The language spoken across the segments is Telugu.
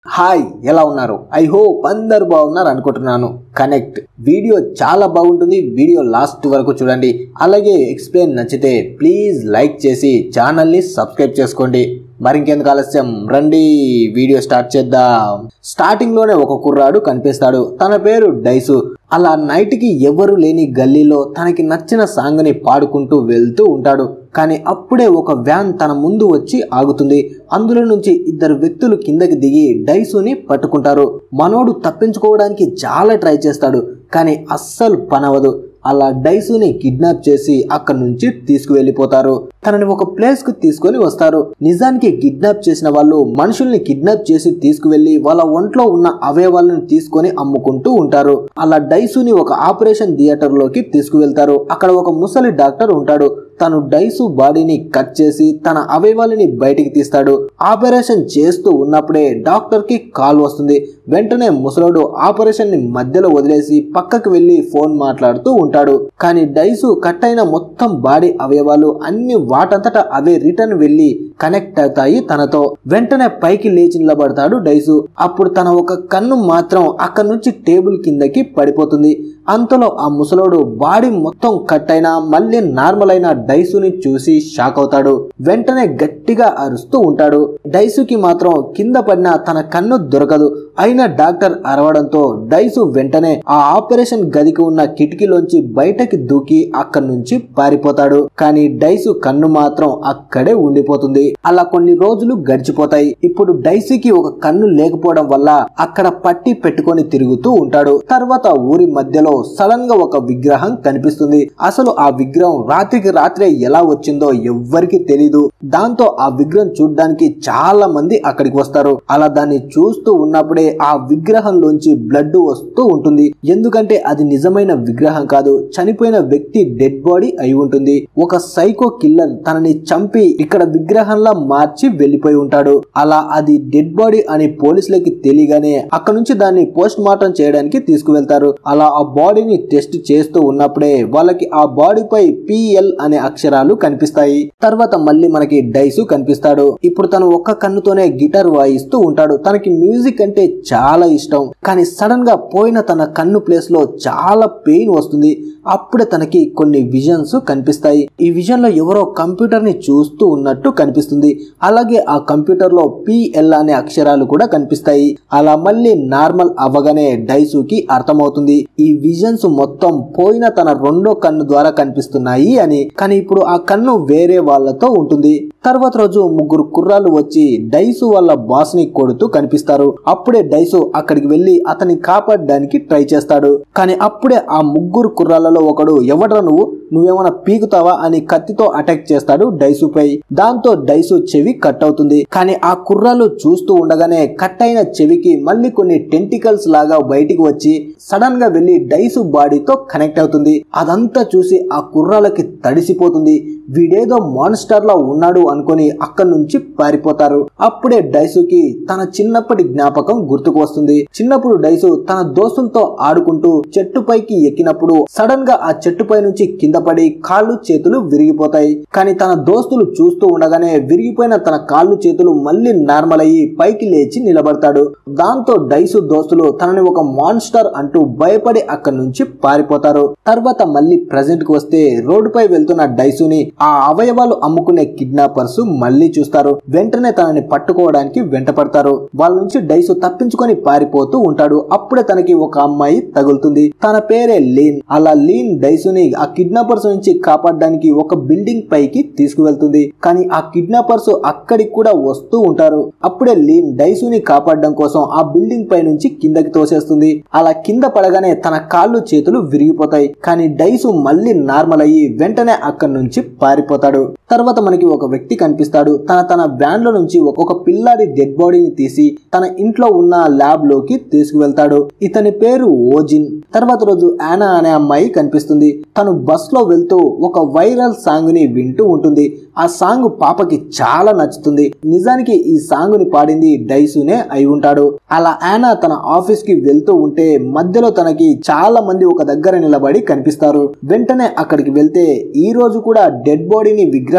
హాయ్ ఎలా ఉన్నారు ఐ హోప్ అందరు బాగున్నారు అనుకుంటున్నాను కనెక్ట్ వీడియో చాలా బాగుంటుంది వీడియో లాస్ట్ వరకు చూడండి అలాగే ఎక్స్ప్లెయిన్ నచ్చితే ప్లీజ్ లైక్ చేసి ఛానల్ని సబ్స్క్రైబ్ చేసుకోండి మరి ఇంకెందుకు ఆలస్యం రండి వీడియో స్టార్ట్ చేద్దాం స్టార్టింగ్ లోనే ఒక కుర్రాడు కనిపిస్తాడు తన పేరు డైసు అలా నైట్ కి ఎవరు లేని గల్లీలో తనకి నచ్చిన సాంగ్ ని పాడుకుంటూ వెళ్తూ ఉంటాడు కానీ అప్పుడే ఒక వ్యాన్ తన ముందు వచ్చి ఆగుతుంది అందులో నుంచి ఇద్దరు వ్యక్తులు కిందకి దిగి డైసుని పట్టుకుంటారు మనోడు తప్పించుకోవడానికి చాలా ట్రై చేస్తాడు కానీ అస్సలు పనవదు అలా డైసుని కిడ్నాప్ చేసి అక్కడి నుంచి తీసుకువెళ్ళిపోతారు తనని ఒక ప్లేస్ కు తీసుకొని వస్తారు నిజానికి కిడ్నాప్ చేసిన వాళ్ళు మనుషుల్ని కిడ్నాప్ చేసి తీసుకువెళ్లి వాళ్ళ ఒంట్లో ఉన్న అవయవాలను తీసుకొని అమ్ముకుంటూ ఉంటారు అలా డైసుని ఒక ఆపరేషన్ థియేటర్ లోకి తీసుకువెళ్తారు అక్కడ ఒక ముసలి డాక్టర్ ఉంటాడు తను డైసు బాడీని కట్ చేసి తన అవయవాలని బయటికి తీస్తాడు ఆపరేషన్ చేస్తూ ఉన్నప్పుడే డాక్టర్ కి కాల్ వస్తుంది వెంటనే ముసలోడు ఆపరేషన్ ని మధ్యలో వదిలేసి పక్కకు వెళ్లి ఫోన్ మాట్లాడుతూ ఉంటాడు కానీ డైసు కట్ అయిన మొత్తం బాడీ అవయవాలు అన్ని వాటంతటా అవే రిటర్న్ వెళ్లి కనెక్ట్ అవుతాయి తనతో వెంటనే పైకి లేచి నిలబడతాడు డైసు అప్పుడు తన ఒక కన్ను మాత్రం అక్కడి నుంచి టేబుల్ కిందకి పడిపోతుంది అంతలో ఆ ముసలోడు బాడీ మొత్తం కట్ అయినా మళ్ళీ నార్మల్ అయిన డైసుని చూసి షాక్ అవుతాడు వెంటనే గట్టిగా అరుస్తూ ఉంటాడు డైసుకి మాత్రం కింద పడిన తన కన్ను దొరకదు అయినా డాక్టర్ అరవడంతో డైసు వెంటనే ఆ ఆపరేషన్ గదికి ఉన్న కిటికీలోంచి బయటకి దూకి అక్కడి నుంచి పారిపోతాడు కానీ డైసు కన్ను మాత్రం అక్కడే ఉండిపోతుంది అలా కొన్ని రోజులు గడిచిపోతాయి ఇప్పుడు డైసీకి ఒక కన్ను లేకపోవడం వల్ల అక్కడ పట్టి పెట్టుకొని తిరుగుతూ ఉంటాడు తర్వాత ఊరి మధ్యలో సడన్ గా ఒక విగ్రహం కనిపిస్తుంది అసలు ఆ విగ్రహం రాత్రికి రాత్రే ఎలా వచ్చిందో ఎవ్వరికి తెలీదు దాంతో ఆ విగ్రహం చూడడానికి చాలా మంది అక్కడికి వస్తారు అలా దాన్ని చూస్తూ ఉన్నప్పుడే ఆ విగ్రహంలోంచి బ్లడ్ వస్తూ ఉంటుంది ఎందుకంటే అది నిజమైన విగ్రహం కాదు చనిపోయిన వ్యక్తి డెడ్ బాడీ అయి ఉంటుంది ఒక సైకో కిల్లర్ తనని చంపి ఇక్కడ విగ్రహంలా మార్చి వెళ్లిపోయి ఉంటాడు అలా అది డెడ్ బాడీ అని పోలీసులకి తెలియగానే అక్కడ నుంచి దాన్ని పోస్ట్ మార్టం చేయడానికి తీసుకువెళ్తారు అలా ఆ బాడీని టెస్ట్ చేస్తూ ఉన్నప్పుడే వాళ్ళకి ఆ బాడీపై పిఎల్ అనే అక్షరాలు కనిపిస్తాయి తర్వాత మళ్ళీ మనకి డైసు కనిపిస్తాడు ఇప్పుడు తను ఒక్క కన్నుతోనే గిటార్ వాయిస్తూ ఉంటాడు తనకి మ్యూజిక్ అంటే చాలా ఇష్టం కానీ సడన్ గా పోయిన తన కన్ను ప్లేస్ లో చాలా పెయిన్ వస్తుంది అప్పుడే తనకి కొన్ని విజన్స్ కనిపిస్తాయి ఈ విజన్ లో ఎవరో కంప్యూటర్ ని చూస్తూ ఉన్నట్టు కనిపిస్తుంది అలాగే ఆ కంప్యూటర్ లో పిఎల్ అనే అక్షరాలు కూడా కనిపిస్తాయి అలా మళ్ళీ నార్మల్ అవ్వగానే డైసుకి అర్థమవుతుంది ఈ విజన్స్ మొత్తం పోయిన తన రెండో కన్ను ద్వారా కనిపిస్తున్నాయి అని కానీ ఇప్పుడు ఆ కన్ను వేరే వాళ్ళతో ఉంటుంది తర్వాత రోజు ముగ్గురు కుర్రాలు వచ్చి డైసు వాళ్ళ బాస్ ని కొడుతూ కనిపిస్తారు అప్పుడే డైసు అక్కడికి వెళ్లి అతన్ని కాపాడడానికి ట్రై చేస్తాడు కానీ అప్పుడే ఆ ముగ్గురు కుర్రాలలో ఒకడు ఎవడ్రా నువ్వు నువ్వేమైనా పీకుతావా అని కత్తితో అటాక్ చేస్తాడు డైసుపై దాంతో డైసు చెవి కట్ అవుతుంది కానీ ఆ కుర్రాలు చూస్తూ ఉండగానే కట్ అయిన చెవికి మళ్ళీ కొన్ని టెంటికల్స్ లాగా బయటికి వచ్చి సడన్ గా వెళ్లి డైసు బాడీతో కనెక్ట్ అవుతుంది అదంతా చూసి ఆ కుర్రాలకి తడిసిపోతుంది వీడేదో మాన్స్టర్ లా ఉన్నాడు అనుకొని అక్కడి నుంచి పారిపోతారు అప్పుడే డైసుకి తన చిన్నప్పటి జ్ఞాపకం గుర్తుకు వస్తుంది చిన్నప్పుడు డైసు తన దోస్తులతో ఆడుకుంటూ చెట్టుపైకి ఎక్కినప్పుడు సడన్ గా ఆ చెట్టుపై నుంచి కింద పడి కాళ్ళు చేతులు విరిగిపోతాయి కానీ తన దోస్తులు చూస్తూ ఉండగానే విరిగిపోయిన తన కాళ్ళు చేతులు మళ్ళీ నార్మల్ అయ్యి పైకి లేచి నిలబడతాడు దాంతో డైసు దోస్తులు తనని ఒక మాన్స్టర్ అంటూ భయపడి అక్కడి నుంచి పారిపోతారు తర్వాత మళ్ళీ ప్రజెంట్ కు వస్తే రోడ్డుపై వెళ్తున్న డైసుని ఆ అవయవాలు అమ్ముకునే కిడ్నాపర్స్ మళ్ళీ చూస్తారు వెంటనే తనని పట్టుకోవడానికి వెంటపడతారు వాళ్ళ నుంచి డైసు తప్పించుకొని పారిపోతూ ఉంటాడు అప్పుడే తనకి ఒక అమ్మాయి తగులుతుంది తన పేరే లీన్ అలా లీన్ డైసుని ఆ కిడ్నాపర్స్ నుంచి కాపాడడానికి ఒక బిల్డింగ్ పైకి తీసుకువెళ్తుంది కానీ ఆ కిడ్నాపర్స్ అక్కడికి కూడా వస్తూ ఉంటారు అప్పుడే లీన్ డైసుని కాపాడడం కోసం ఆ బిల్డింగ్ పై నుంచి కిందకి తోసేస్తుంది అలా కింద పడగానే తన కాళ్ళు చేతులు విరిగిపోతాయి కానీ డైసు మళ్ళీ నార్మల్ అయ్యి వెంటనే అక్కడి నుంచి పారిపోతాడు తర్వాత మనకి ఒక వ్యక్తి కనిపిస్తాడు తన తన వ్యాన్ లో నుంచి ఒక పిల్లాడి డెడ్ బాడీని తీసి తన ఇంట్లో ఉన్న ల్యాబ్ లోకి తీసుకువెళ్తాడు ఇతని పేరు ఓజిన్ తర్వాత రోజు యానా అనే అమ్మాయి కనిపిస్తుంది తను బస్ లో వెళ్తూ ఒక వైరల్ సాంగ్ ని వింటూ ఉంటుంది ఆ సాంగ్ పాపకి చాలా నచ్చుతుంది నిజానికి ఈ సాంగ్ ని పాడింది డైసునే అయి ఉంటాడు అలా యానా తన ఆఫీస్ కి వెళ్తూ ఉంటే మధ్యలో తనకి చాలా మంది ఒక దగ్గర నిలబడి కనిపిస్తారు వెంటనే అక్కడికి వెళ్తే ఈ రోజు కూడా డెడ్ బాడీని విగ్రహం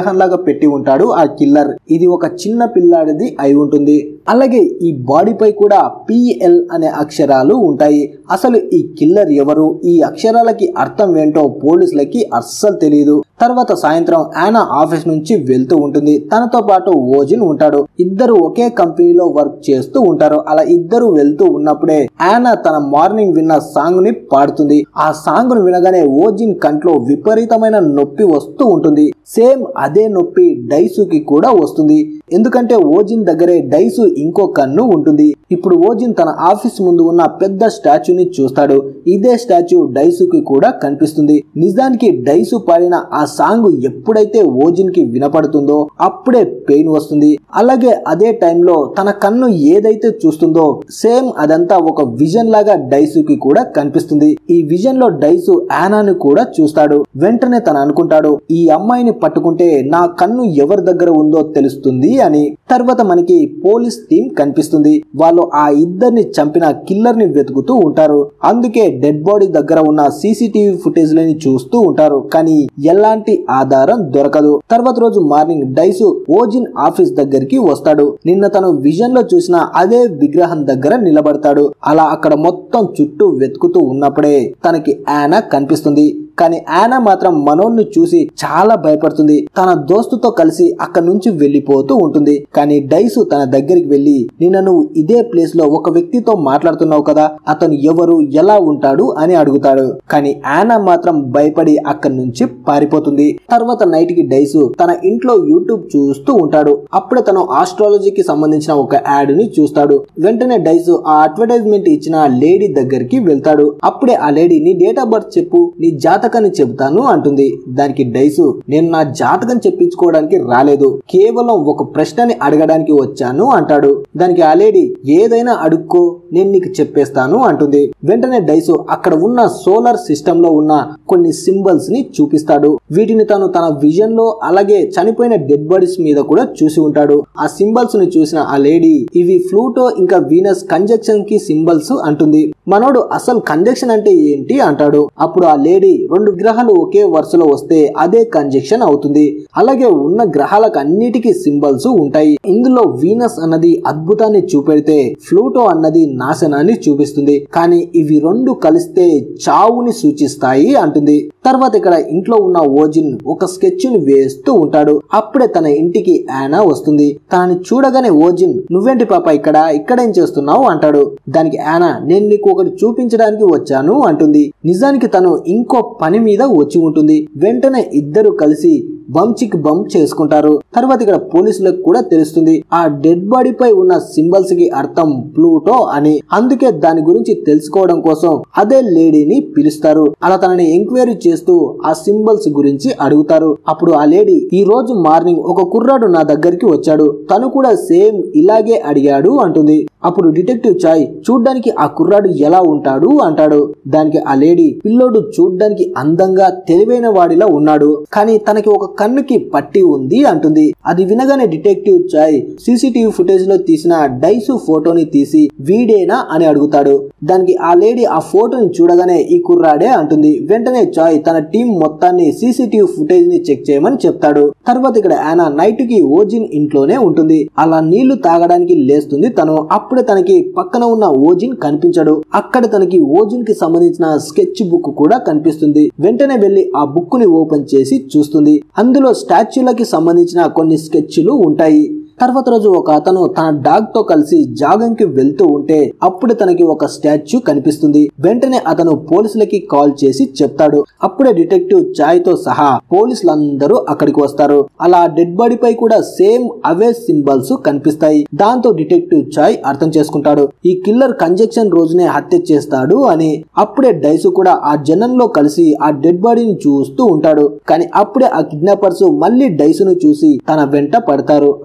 విగ్రహంలాగా పెట్టి ఉంటాడు ఆ కిల్లర్ ఇది ఒక చిన్న పిల్లాడిది అయి ఉంటుంది అలాగే ఈ బాడీపై కూడా పిఎల్ అనే అక్షరాలు ఉంటాయి అసలు ఈ కిల్లర్ ఎవరు ఈ అక్షరాలకి అర్థం ఏంటో పోలీసులకి అస్సలు తెలియదు తర్వాత సాయంత్రం యానా ఆఫీస్ నుంచి వెళ్తూ ఉంటుంది తనతో పాటు ఓజిన్ ఉంటాడు ఇద్దరు ఒకే కంపెనీలో వర్క్ చేస్తూ ఉంటారు అలా ఇద్దరు వెళ్తూ ఉన్నప్పుడే యానా తన మార్నింగ్ విన్న సాంగ్ ని పాడుతుంది ఆ సాంగ్ ను వినగానే ఓజిన్ కంట్లో విపరీతమైన నొప్పి వస్తూ ఉంటుంది సేమ్ అదే నొప్పి డైసుకి కూడా వస్తుంది ఎందుకంటే ఓజిన్ దగ్గరే డైసు ఇంకో కన్ను ఉంటుంది ఇప్పుడు ఓజిన్ తన ఆఫీస్ ముందు ఉన్న పెద్ద స్టాచ్యూని చూస్తాడు ఇదే స్టాచ్యూ డైసుకి కూడా కనిపిస్తుంది నిజానికి డైసు పాడిన ఆ సాంగ్ ఎప్పుడైతే ఓజిన్ కి వినపడుతుందో అప్పుడే పెయిన్ వస్తుంది అలాగే అదే టైంలో తన కన్ను ఏదైతే చూస్తుందో సేమ్ అదంతా ఒక విజన్ లాగా డైసుకి కూడా కనిపిస్తుంది ఈ విజన్ లో డైసు యానాని కూడా చూస్తాడు వెంటనే తను అనుకుంటాడు ఈ అమ్మాయిని పట్టుకుంటే నా కన్ను ఎవరి దగ్గర ఉందో తెలుస్తుంది అని తర్వాత మనకి పోలీస్ టీం కనిపిస్తుంది వాళ్ళు ఆ ఇద్దరిని చంపిన కిల్లర్ ని వెతుకుతూ ఉంటారు అందుకే డెడ్ బాడీ దగ్గర ఉన్న సీసీటీవీ ఫుటేజ్ లని చూస్తూ ఉంటారు కానీ ఎలాంటి ఆధారం దొరకదు తర్వాత రోజు మార్నింగ్ డైసు ఓజిన్ ఆఫీస్ దగ్గరికి వస్తాడు నిన్న తను విజన్ లో చూసిన అదే విగ్రహం దగ్గర నిలబడతాడు అలా అక్కడ మొత్తం చుట్టూ వెతుకుతూ ఉన్నప్పుడే తనకి యానా కనిపిస్తుంది కానీ యానా మాత్రం మనోన్ని చూసి చాలా భయపడుతుంది తన దోస్తుతో కలిసి అక్కడి నుంచి వెళ్లిపోతూ ఉంటుంది కానీ డైసు తన దగ్గరికి వెళ్లి నిన్న నువ్వు ఇదే ప్లేస్ లో ఒక వ్యక్తితో మాట్లాడుతున్నావు కదా అతను ఎవరు ఎలా ఉంటాడు అని అడుగుతాడు కానీ యానా మాత్రం భయపడి అక్కడి నుంచి పారిపోతుంది తర్వాత నైట్ కి డైసు తన ఇంట్లో యూట్యూబ్ చూస్తూ ఉంటాడు అప్పుడే తను ఆస్ట్రాలజీకి సంబంధించిన ఒక యాడ్ ని చూస్తాడు వెంటనే డైసు ఆ అడ్వర్టైజ్మెంట్ ఇచ్చిన లేడీ దగ్గరికి వెళ్తాడు అప్పుడే ఆ లేడీ నీ డేట్ ఆఫ్ బర్త్ చెప్పు నీ జాతకాన్ని చెబుతాను అంటుంది దానికి డైసు నేను నా జాతకం చెప్పించుకోవడానికి రాలేదు కేవలం ఒక ప్రశ్నని అడగడానికి వచ్చాను అంటాడు దానికి ఆ లేడీ ఏదైనా అడుక్కో నేను నీకు చెప్పేస్తాను అంటుంది వెంటనే డైసు అక్కడ ఉన్న సోలార్ సిస్టమ్ లో ఉన్న కొన్ని సింబల్స్ ని చూపిస్తాడు వీటిని తను తన విజన్ లో అలాగే చనిపోయిన డెడ్ బాడీస్ మీద కూడా చూసి ఉంటాడు ఆ సింబల్స్ ని చూసిన ఆ లేడీ ఇవి ఫ్లూటో ఇంకా వీనస్ కంజక్షన్ కి సింబల్స్ అంటుంది మనోడు అసలు కంజక్షన్ అంటే ఏంటి అంటాడు అప్పుడు ఆ లేడీ రెండు గ్రహాలు ఒకే వరుసలో వస్తే అదే కంజక్షన్ అవుతుంది అలాగే ఉన్న గ్రహాలకు అన్నిటికీ సింబల్స్ ఉంటాయి ఇందులో వీనస్ అన్నది అద్భుతాన్ని చూపెడితే ఫ్లూటో అన్నది నాశనాన్ని చూపిస్తుంది కానీ ఇవి రెండు కలిస్తే చావుని సూచిస్తాయి అంటుంది తర్వాత ఇక్కడ ఇంట్లో ఉన్న ఓజిన్ ఒక స్కెచ్ ని వేస్తూ ఉంటాడు అప్పుడే తన ఇంటికి యానా వస్తుంది తనని చూడగానే ఓజిన్ నువ్వేంటి పాప ఇక్కడ ఇక్కడేం చేస్తున్నావు అంటాడు దానికి యానా నేను నీకు ఒకటి చూపించడానికి వచ్చాను అంటుంది నిజానికి తను ఇంకో పని మీద వచ్చి ఉంటుంది వెంటనే ఇద్దరు కలిసి బంచిక్ బంప్ చేసుకుంటారు తర్వాత ఇక్కడ పోలీసులకు కూడా తెలుస్తుంది ఆ డెడ్ బాడీపై ఉన్న సింబల్స్ కి అర్థం ప్లూటో అని అందుకే దాని గురించి తెలుసుకోవడం కోసం అదే లేడీని పిలుస్తారు అలా తనని ఎంక్వైరీ చేస్తూ ఆ సింబల్స్ గురించి అడుగుతారు అప్పుడు ఆ లేడీ ఈ రోజు మార్నింగ్ ఒక కుర్రాడు నా దగ్గరికి వచ్చాడు తను కూడా సేమ్ ఇలాగే అడిగాడు అంటుంది అప్పుడు డిటెక్టివ్ చాయ్ చూడ్డానికి ఆ కుర్రాడు ఎలా ఉంటాడు అంటాడు దానికి ఆ లేడీ పిల్లోడు చూడ్డానికి అందంగా తెలివైన వాడిలా ఉన్నాడు కానీ తనకి ఒక కన్నుకి పట్టి ఉంది అంటుంది అది వినగానే డిటెక్టివ్ చాయ్ సీసీటీవీ ఫుటేజ్ లో తీసిన డైసు ఫోటోని తీసి వీడేనా అని అడుగుతాడు దానికి ఆ లేడీ ఆ ఫోటోని చూడగానే ఈ కుర్రాడే అంటుంది వెంటనే చాయ్ తన టీం మొత్తాన్ని సీసీటీవీ ఫుటేజ్ ని చెక్ చేయమని చెప్తాడు తర్వాత ఇక్కడ యానా నైట్ కి ఓజిన్ ఇంట్లోనే ఉంటుంది అలా నీళ్లు తాగడానికి లేస్తుంది తను అప్పుడే తనకి పక్కన ఉన్న ఓజిన్ కనిపించడు అక్కడ తనకి ఓజిన్ కి సంబంధించిన స్కెచ్ బుక్ కూడా కనిపిస్తుంది వెంటనే వెళ్లి ఆ బుక్ ని ఓపెన్ చేసి చూస్తుంది అందులో స్టాచ్యూలకి సంబంధించిన కొన్ని స్కెచ్లు ఉంటాయి తర్వాత రోజు ఒక అతను తన డాగ్ తో కలిసి జాగింగ్ కి వెళ్తూ ఉంటే అప్పుడు తనకి ఒక స్టాచ్యూ కనిపిస్తుంది వెంటనే అతను పోలీసులకి కాల్ చేసి చెప్తాడు అప్పుడే డిటెక్టివ్ చాయ్ తో సహా పోలీసులందరూ అక్కడికి వస్తారు అలా డెడ్ బాడీ పై కూడా సేమ్ అవే సింబల్స్ కనిపిస్తాయి దాంతో డిటెక్టివ్ చాయ్ అర్థం చేసుకుంటాడు ఈ కిల్లర్ కంజక్షన్ రోజునే హత్య చేస్తాడు అని అప్పుడే డైసు కూడా ఆ జనంలో కలిసి ఆ డెడ్ బాడీని చూస్తూ ఉంటాడు కానీ అప్పుడే ఆ కిడ్నాపర్స్ మళ్ళీ డైసును చూసి తన వెంట పడతారు అప్పుడే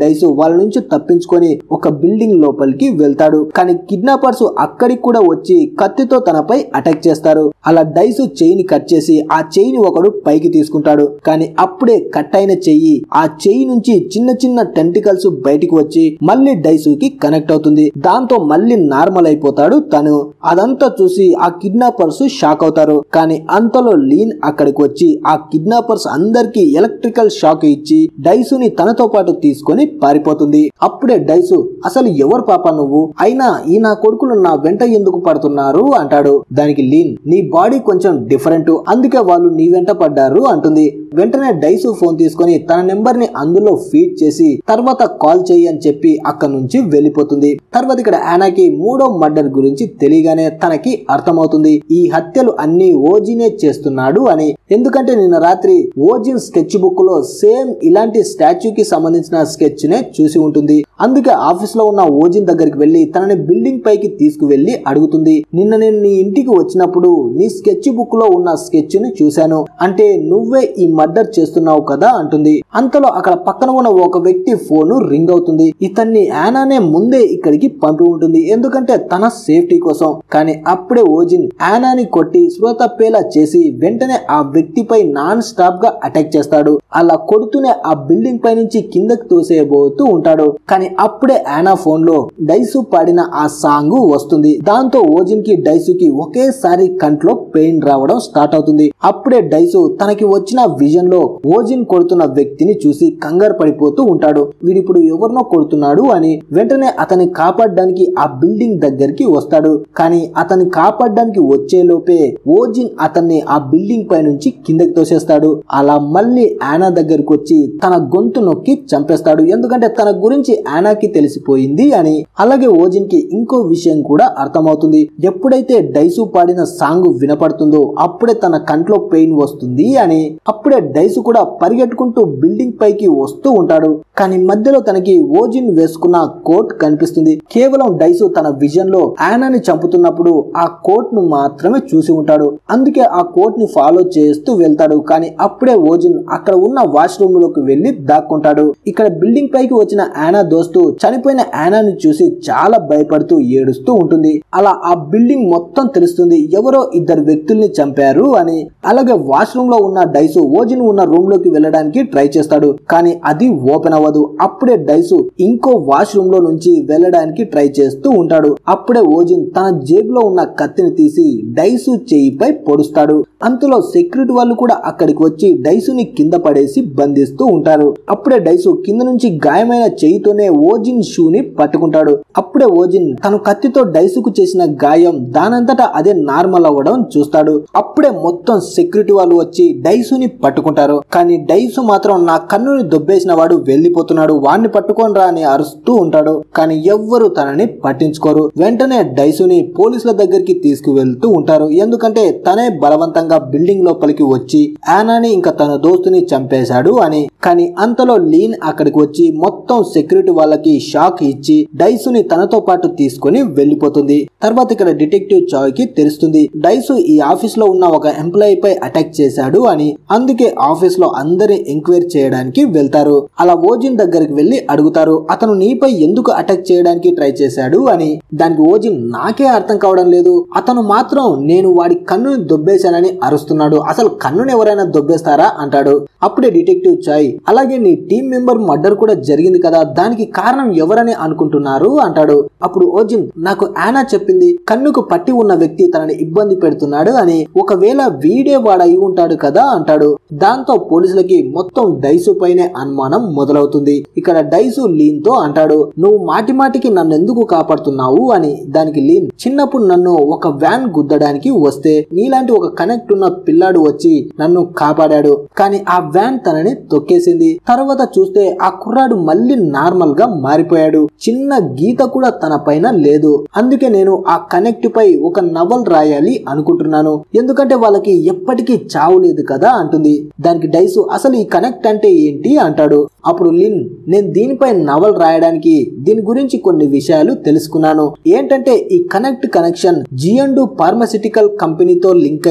డైసు వాళ్ళ నుంచి తప్పించుకొని ఒక బిల్డింగ్ లోపలికి వెళ్తాడు కానీ కిడ్నాపర్స్ అక్కడికి కూడా వచ్చి కత్తితో తనపై అటాక్ చేస్తారు అలా డైసు చెయ్యిని కట్ చేసి ఆ చెయ్యిని ఒకడు పైకి తీసుకుంటాడు కానీ అప్పుడే కట్ అయిన చెయ్యి ఆ చెయ్యి నుంచి చిన్న చిన్న టెంటికల్స్ బయటికి వచ్చి మళ్ళీ డైసుకి కనెక్ట్ అవుతుంది దాంతో మళ్ళీ నార్మల్ అయిపోతాడు తను అదంతా చూసి ఆ కిడ్నాపర్స్ షాక్ అవుతారు కానీ అంతలో లీన్ అక్కడికి వచ్చి ఆ కిడ్నాపర్స్ అందరికి ఎలక్ట్రికల్ షాక్ ఇచ్చి డైసుని తనతో పాటు తీసుకొని పారిపోతుంది అప్పుడే డైసు అసలు ఎవరు పాప నువ్వు అయినా ఈ నా కొడుకులు నా వెంట ఎందుకు పడుతున్నారు అంటాడు దానికి లీన్ నీ బాడీ కొంచెం డిఫరెంట్ అందుకే వాళ్ళు నీ వెంట పడ్డారు అంటుంది వెంటనే డైసు ఫోన్ తీసుకొని తన నెంబర్ ని అందులో ఫీడ్ చేసి తర్వాత కాల్ చేయి అని చెప్పి అక్కడ నుంచి వెళ్ళిపోతుంది తర్వాత ఇక్కడ యానాకి మూడో మర్డర్ గురించి తెలియగానే తనకి అర్థమవుతుంది ఈ హత్యలు అన్ని ఓజినే చేస్తున్నాడు అని ఎందుకంటే నిన్న రాత్రి ఓజిన్ స్కెచ్ బుక్ లో సేమ్ ఇలాంటి స్టాచ్యూకి సంబంధించిన స్కెచ్ నే చూసి ఉంటుంది అందుకే ఆఫీస్ లో ఉన్న ఓజిన్ దగ్గరికి వెళ్లి తనని బిల్డింగ్ పైకి తీసుకువెళ్లి అడుగుతుంది నిన్న నేను నీ ఇంటికి వచ్చినప్పుడు నీ స్కెచ్ బుక్ లో ఉన్న స్కెచ్ ని చూశాను అంటే నువ్వే ఈ మర్డర్ చేస్తున్నావు కదా అంటుంది అంతలో అక్కడ పక్కన ఉన్న ఒక వ్యక్తి ఫోన్ రింగ్ అవుతుంది ఇతన్ని యానానే ముందే ఇక్కడికి పంపి ఉంటుంది ఎందుకంటే తన సేఫ్టీ కోసం కానీ అప్పుడే ఓజిన్ యానాని కొట్టి స్పృహ తప్పేలా చేసి వెంటనే ఆ వ్యక్తిపై నాన్ స్టాప్ గా అటాక్ చేస్తాడు అలా కొడుతూనే ఆ బిల్డింగ్ పై నుంచి కిందకి తోసేయబోతూ ఉంటాడు కానీ అప్పుడే యానా ఫోన్ లో డైసు పాడిన ఆ సాంగ్ వస్తుంది దాంతో ఓజిన్ కి డైసుకి ఒకేసారి కంట్లో పెయిన్ రావడం స్టార్ట్ అవుతుంది అప్పుడే డైసు తనకి వచ్చిన విజన్ లో ఓజిన్ కొడుతున్న వ్యక్తిని చూసి కంగారు పడిపోతూ ఉంటాడు వీడిప్పుడు ఎవరినో కొడుతున్నాడు అని వెంటనే అతన్ని కాపాడడానికి ఆ బిల్డింగ్ దగ్గరికి వస్తాడు కానీ అతన్ని కాపాడడానికి వచ్చే లోపే ఓజిన్ అతన్ని ఆ బిల్డింగ్ పై నుంచి కిందకి తోసేస్తాడు అలా మళ్ళీ యానా దగ్గరికి వచ్చి తన గొంతు నొక్కి చంపేస్తాడు ఎందుకంటే తన గురించి యానాకి తెలిసిపోయింది అని అలాగే ఓజిన్ కి ఇంకో విషయం కూడా అర్థమవుతుంది ఎప్పుడైతే డైసు పాడిన సాంగ్ వినపడుతుందో అప్పుడే తన కంట్లో పెయిన్ వస్తుంది అని అప్పుడే డైసు కూడా పరిగెట్టుకుంటూ బిల్డింగ్ పైకి వస్తూ ఉంటాడు కానీ మధ్యలో తనకి ఓజిన్ వేసుకున్న కోట్ కనిపిస్తుంది కేవలం డైసు తన విజన్ లో యానాని చంపుతున్నప్పుడు ఆ కోట్ ను మాత్రమే చూసి ఉంటాడు అందుకే ఆ కోట్ ని ఫాలో చేస్తూ వెళ్తాడు కానీ అప్పుడే ఓజిన్ అక్కడ ఉన్న వాష్రూమ్ లోకి వెళ్లి దాక్కుంటాడు ఇక్కడ బిల్డింగ్ పైకి వచ్చిన యానా దోస్తు చనిపోయిన యానాని చూసి చాలా భయపడుతూ ఏడుస్తూ ఉంటుంది అలా ఆ బిల్డింగ్ మొత్తం తెలుస్తుంది ఎవరో ఇద్దరు వ్యక్తుల్ని చంపారు అని అలాగే వాష్రూమ్ లో ఉన్న డైసు ఓజిన్ ఉన్న రూమ్ లోకి వెళ్ళడానికి ట్రై చేస్తాడు కానీ అది ఓపెన్ అవ్వదు అప్పుడే డైసు ఇంకో వాష్రూమ్ లో నుంచి వెళ్ళడానికి ట్రై చేస్తూ ఉంటాడు అప్పుడే ఓజిన్ తన జేబులో ఉన్న కత్తిని తీసి డైసు చేయిపై పొడుస్తాడు అంతలో సెక్యూరిటీ వాళ్ళు కూడా అక్కడికి వచ్చి డైసుని కింద పడేసి బంధిస్తూ ఉంటారు అప్పుడే డైసు కింద నుంచి గాయమైన చేయితోనే ఓజిన్ షూని పట్టుకుంటాడు అప్పుడే ఓజిన్ తను కత్తితో డైసుకు చేసిన గాయం దానంతటా అదే నార్మల్ అవ్వడం చూస్తాడు అప్పుడే మొత్తం సెక్యూరిటీ వాళ్ళు వచ్చి డైసుని పట్టుకుంటారు కానీ డైసు మాత్రం నా కన్నుని దొబ్బేసిన వాడు వెళ్ళిపోతున్నాడు వాడిని పట్టుకొని రా అని అరుస్తూ ఉంటాడు కానీ ఎవ్వరు తనని పట్టించుకోరు వెంటనే డైసుని పోలీసుల దగ్గరికి తీసుకువెళ్తూ ఉంటారు ఎందుకంటే తనే బలవంతంగా బిల్డింగ్ లోపలికి వచ్చి యానాని ఇంకా తన దోస్తుని చంపేశాడు అని కానీ అంతలో లీన్ అక్కడికి వచ్చి మొత్తం సెక్యూరిటీ వాళ్ళకి షాక్ ఇచ్చి డైసుని తనతో పాటు తీసుకొని వెళ్ళిపోతుంది తర్వాత ఇక్కడ డిటెక్టివ్ చాయ్ కి తెలుస్తుంది డైసు ఈ ఆఫీస్ లో ఉన్న ఒక ఎంప్లాయీ పై అటాక్ చేశాడు అని అందుకే ఆఫీస్ లో అందరి ఎంక్వైరీ చేయడానికి వెళ్తారు అలా ఓజిన్ దగ్గరికి వెళ్లి అడుగుతారు అతను నీపై ఎందుకు అటాక్ చేయడానికి ట్రై చేశాడు అని దానికి ఓజిన్ నాకే అర్థం కావడం లేదు అతను మాత్రం నేను వాడి కన్నుని దొబ్బేశానని అరుస్తున్నాడు అసలు కన్నుని ఎవరైనా దొబ్బేస్తారా అంటాడు అప్పుడే డిటెక్టివ్ చాయ్ అలాగే నీ టీం మెంబర్ మర్డర్ కూడా జరిగింది కదా దానికి కారణం ఎవరని అనుకుంటున్నారు అంటాడు అప్పుడు ఓజిన్ నాకు యానా చెప్పింది కన్నుకు పట్టి ఉన్న వ్యక్తి తనని ఇబ్బంది పెడుతున్నాడు అని ఒకవేళ వీడే వాడయి ఉంటాడు కదా అంటాడు దాంతో పోలీసులకి మొత్తం డైసు పైనే అనుమానం మొదలవుతుంది ఇక్కడ డైసు లీన్ తో అంటాడు నువ్వు మాటి మాటికి నన్ను ఎందుకు కాపాడుతున్నావు అని దానికి లీన్ చిన్నప్పుడు నన్ను ఒక వ్యాన్ గుద్దడానికి వస్తే నీలాంటి ఒక కనెక్ట్ ఉన్న పిల్లాడు వచ్చి నన్ను కాపాడాడు కానీ ఆ వ్యాన్ తనని తొక్కేసింది తర్వాత చూస్తే ఆ కుర్రాడు మళ్ళీ నార్మల్ గా మారిపోయాడు చిన్న గీత కూడా తన పైన లేదు అందుకే నేను ఆ కనెక్ట్ పై ఒక నవల్ రాయాలి అనుకుంటున్నాను ఎందుకంటే వాళ్ళకి ఎప్పటికీ చావు లేదు కదా అంటుంది దానికి డైసు అసలు ఈ కనెక్ట్ అంటే ఏంటి అంటాడు అప్పుడు లిన్ నేను దీనిపై నవల్ రాయడానికి దీని గురించి కొన్ని విషయాలు తెలుసుకున్నాను ఏంటంటే ఈ కనెక్ట్ కనెక్షన్ జిఎండు ఫార్మసిటికల్ కంపెనీతో లింక్ అయి ఉంది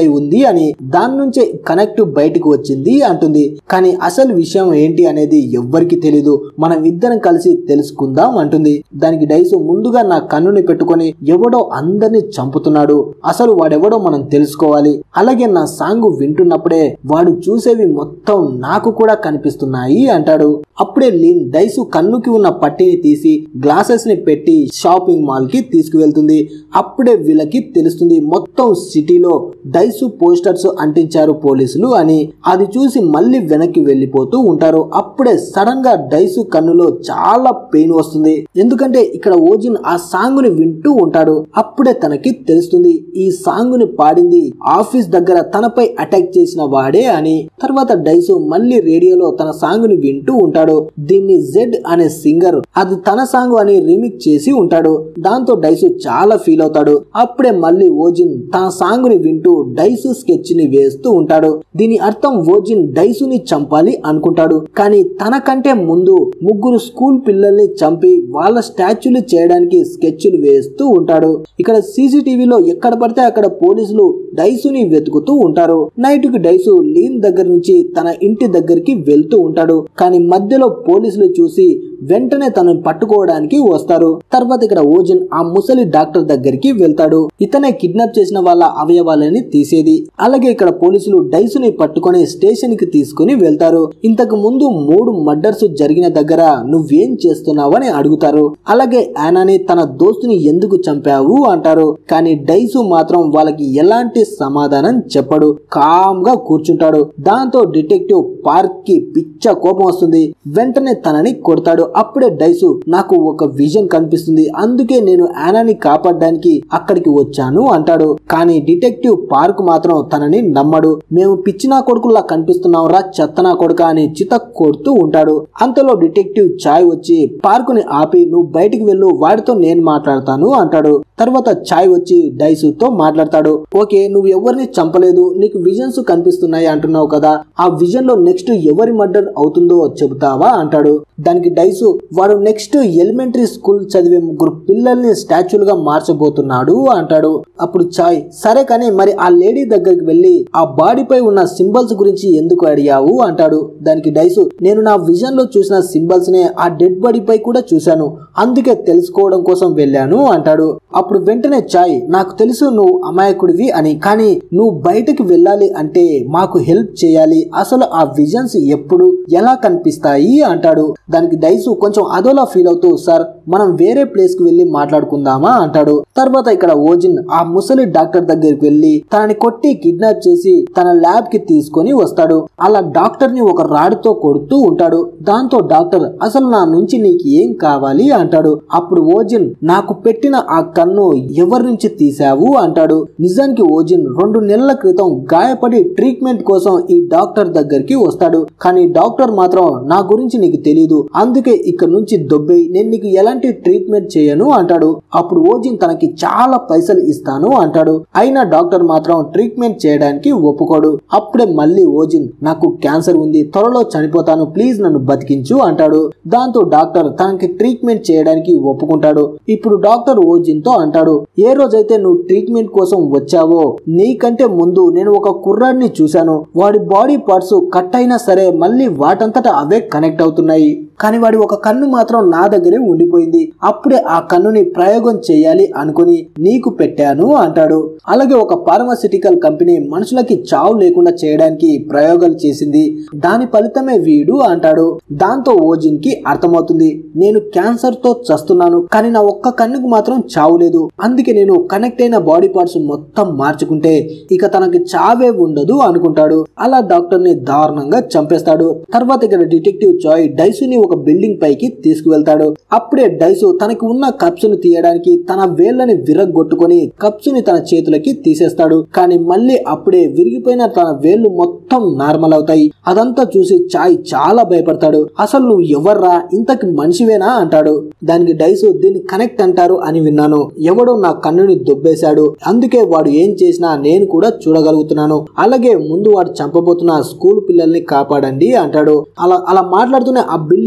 అని దాని నుంచే కనెక్ట్ బయటకు వచ్చింది అంటుంది కానీ అసలు విషయం ఏంటి అనేది ఎవ్వరికి తెలీదు మనం ఇద్దరం కలిసి తెలుసుకుందాం అంటుంది దానికి డైసు ముందుగా నా కన్నుని పెట్టుకొని ఎవడో అందరిని చంపుతున్నాడు అసలు వాడెవడో మనం తెలుసుకోవాలి అలాగే నా సాంగ్ వింటున్నప్పుడే వాడు చూసేవి మొత్తం నాకు కూడా కనిపిస్తున్నాయి అంటాడు అప్పుడే లీన్ డైసు కన్నుకి ఉన్న పట్టిని తీసి గ్లాసెస్ ని పెట్టి షాపింగ్ మాల్ కి తీసుకువెళ్తుంది అప్పుడే వీళ్ళకి తెలుస్తుంది మొత్తం సిటీలో డైసు పోస్టర్స్ అంటించారు పోలీసులు అని అది చూసి మళ్ళీ వెనక్కి వెళ్ళిపోతూ ఉంటారు అప్పుడే సడన్ గా డైసు కన్నులో చాలా పెయిన్ వస్తుంది ఎందుకంటే ఇక్కడ ఓజిన్ ఆ సాంగ్ ని వింటూ ఉంటాడు అప్పుడే తనకి తెలుస్తుంది ఈ సాంగ్ ని పాడింది ఆఫీస్ దగ్గర తనపై అటాక్ చేసిన వాడే అని తర్వాత డైసు మళ్ళీ రేడియోలో తన సాంగ్ ని వింటూ ఉంటాడు దీన్ని జెడ్ అనే సింగర్ అది తన సాంగ్ అని రీమిక్ చేసి ఉంటాడు దాంతో డైసు చాలా ఫీల్ అవుతాడు అప్పుడే మళ్ళీ ఓజిన్ తన సాంగ్ ని వింటూ డైసు స్కెచ్ ని వేస్తూ ఉంటాడు దీని అర్థం ఓజిన్ డైసుని చంపాలి అనుకుంటాడు కానీ తనకంటే ముందు ముగ్గురు స్కూల్ పిల్లల్ని చంపి వాళ్ళ స్టాచ్యూలు చేయడానికి స్కెచ్లు వేస్తూ ఉంటాడు ఇక్కడ సీసీటీవీలో ఎక్కడ పడితే అక్కడ పోలీసులు డైసుని వెతుకుతూ ఉంటారు నైట్ కి డైసు లీన్ దగ్గర నుంచి తన ఇంటి దగ్గరికి వెళ్తూ ఉంటాడు కానీ మధ్యలో పోలీసులు చూసి వెంటనే తనని పట్టుకోవడానికి వస్తారు తర్వాత ఇక్కడ ఓజిన్ ఆ ముసలి డాక్టర్ దగ్గరికి వెళ్తాడు ఇతనే కిడ్నాప్ చేసిన వాళ్ళ అవయవాలని తీసేది అలాగే ఇక్కడ పోలీసులు డైసుని పట్టుకొని స్టేషన్ కి తీసుకుని వెళ్తారు ఇంతకు ముందు మూడు మర్డర్స్ జరిగిన దగ్గర నువ్వేం చేస్తున్నావు అని అడుగుతారు అలాగే యానాని తన దోస్తుని ఎందుకు చంపావు అంటారు కానీ డైసు మాత్రం వాళ్ళకి ఎలాంటి సమాధానం చెప్పడు కామ్ గా కూర్చుంటాడు దాంతో డిటెక్టివ్ పార్క్ కి పిచ్చ కోపం వస్తుంది వెంటనే తనని కొడతాడు అప్పుడే డైసు నాకు ఒక విజన్ కనిపిస్తుంది అందుకే నేను యానాని కాపాడడానికి అక్కడికి వచ్చాను అంటాడు కానీ డిటెక్టివ్ పార్క్ మాత్రం తనని నమ్మడు మేము పిచ్చినా కొడుకులా కనిపిస్తున్నాం రా చెత్తనా కొడుక అని చిత కొడుతూ ఉంటాడు అంతలో డిటెక్టివ్ చాయ్ వచ్చి పార్కుని ఆపి నువ్వు బయటికి వెళ్ళు వాడితో నేను మాట్లాడతాను అంటాడు తర్వాత చాయ్ వచ్చి డైసుతో మాట్లాడతాడు ఓకే నువ్వు ఎవరిని చంపలేదు నీకు విజన్స్ కనిపిస్తున్నాయి అంటున్నావు కదా ఆ విజన్ లో నెక్స్ట్ ఎవరి మర్డర్ అవుతుందో చెబుతావా అంటాడు దానికి డైసు వాడు నెక్స్ట్ ఎలిమెంటరీ స్కూల్ చదివే ముగ్గురు పిల్లల్ని స్టాచ్యూలుగా మార్చబోతున్నాడు అంటాడు అప్పుడు చాయ్ సరే కానీ మరి ఆ లేడీ దగ్గరికి వెళ్ళి ఆ బాడీపై ఉన్న సింబల్స్ గురించి ఎందుకు అడిగావు అంటాడు దానికి డైసు నేను నా విజన్ లో చూసిన సింబల్స్ నే ఆ డెడ్ బాడీపై కూడా చూశాను అందుకే తెలుసుకోవడం కోసం వెళ్ళాను అంటాడు అప్పుడు వెంటనే చాయ్ నాకు తెలుసు నువ్వు అమాయకుడివి అని కానీ నువ్వు బయటకు వెళ్ళాలి అంటే మాకు హెల్ప్ చేయాలి అసలు ఆ విజన్స్ ఎప్పుడు ఎలా కనిపిస్తాయి అంటాడు దానికి డైసు కొంచెం అదోలా ఫీల్ అవుతూ సార్ మనం వేరే ప్లేస్ కి వెళ్ళి మాట్లాడుకుందామా అంటాడు తర్వాత ఇక్కడ ఓజిన్ ఆ ముసలి డాక్టర్ దగ్గరికి వెళ్ళి తనని కొట్టి కిడ్నాప్ చేసి తన ల్యాబ్ కి తీసుకొని వస్తాడు అలా డాక్టర్ ని ఒక రాడ్తో కొడుతూ ఉంటాడు దాంతో డాక్టర్ అసలు నా నుంచి నీకు ఏం కావాలి అంటాడు అప్పుడు ఓజిన్ నాకు పెట్టిన ఆ కన్ను ఎవరి నుంచి తీసావు అంటాడు నిజానికి ఓజిన్ రెండు నెలల క్రితం గాయపడి ట్రీట్మెంట్ కోసం ఈ డాక్టర్ దగ్గరికి వస్తాడు కానీ డాక్టర్ మాత్రం నా గురించి నీకు తెలీదు అందుకే ఇక్కడ నుంచి దొబ్బే నేను నీకు ఎలాంటి ట్రీట్మెంట్ చేయను అంటాడు అప్పుడు ఓజిన్ తనకి చాలా పైసలు ఇస్తాను అంటాడు అయినా డాక్టర్ మాత్రం ట్రీట్మెంట్ చేయడానికి ఒప్పుకోడు అప్పుడే మళ్ళీ ఓజిన్ నాకు క్యాన్సర్ ఉంది త్వరలో చనిపోతాను ప్లీజ్ నన్ను బతికించు అంటాడు దాంతో డాక్టర్ తనకి ట్రీట్మెంట్ చేయడానికి ఒప్పుకుంటాడు ఇప్పుడు డాక్టర్ ఓజిన్ తో అంటాడు ఏ రోజైతే నువ్వు ట్రీట్మెంట్ కోసం వచ్చావో నీకంటే ముందు నేను ఒక కుర్రాడిని చూశాను వాడి బాడీ పార్ట్స్ కట్ అయినా సరే మళ్ళీ వాటంతట అవే కనెక్ట్ అవుతున్నాయి కానీ వాడి ఒక కన్ను మాత్రం నా దగ్గరే ఉండిపోయింది అప్పుడే ఆ కన్నుని ప్రయోగం చేయాలి అనుకుని నీకు పెట్టాను అంటాడు అలాగే ఒక ఫార్మాసిటికల్ కంపెనీ మనుషులకి చావు లేకుండా చేయడానికి ప్రయోగాలు చేసింది దాని ఫలితమే వీడు అంటాడు దాంతో ఓజిన్ కి అర్థమవుతుంది నేను క్యాన్సర్ తో చస్తున్నాను కానీ నా ఒక్క కన్నుకు మాత్రం చావు లేదు అందుకే నేను కనెక్ట్ అయిన బాడీ పార్ట్స్ మొత్తం మార్చుకుంటే ఇక తనకి చావే ఉండదు అనుకుంటాడు అలా డాక్టర్ ని దారుణంగా చంపేస్తాడు తర్వాత ఇక్కడ డిటెక్టివ్ జాయ్ డైసుని ఒక బిల్డింగ్ పైకి తీసుకువెళ్తాడు అప్పుడే డైసు తనకి ఉన్న కప్స్ ను తీయడానికి తన వేళ్ళని విరగొట్టుకొని కప్స్ ని తన చేతులకి తీసేస్తాడు కానీ మళ్ళీ అప్పుడే విరిగిపోయిన తన వేళ్ళు మొత్తం నార్మల్ అవుతాయి అదంతా చూసి చాయ్ చాలా భయపడతాడు అసలు నువ్వు ఎవర్రా ఇంతకి మనిషివేనా అంటాడు దానికి డైసు దీన్ని కనెక్ట్ అంటారు అని విన్నాను ఎవడో నా కన్నుని దొబ్బేశాడు అందుకే వాడు ఏం చేసినా నేను కూడా చూడగలుగుతున్నాను అలాగే ముందు వాడు చంపబోతున్న స్కూల్ పిల్లల్ని కాపాడండి అంటాడు అలా అలా మాట్లాడుతూనే ఆ బిల్డింగ్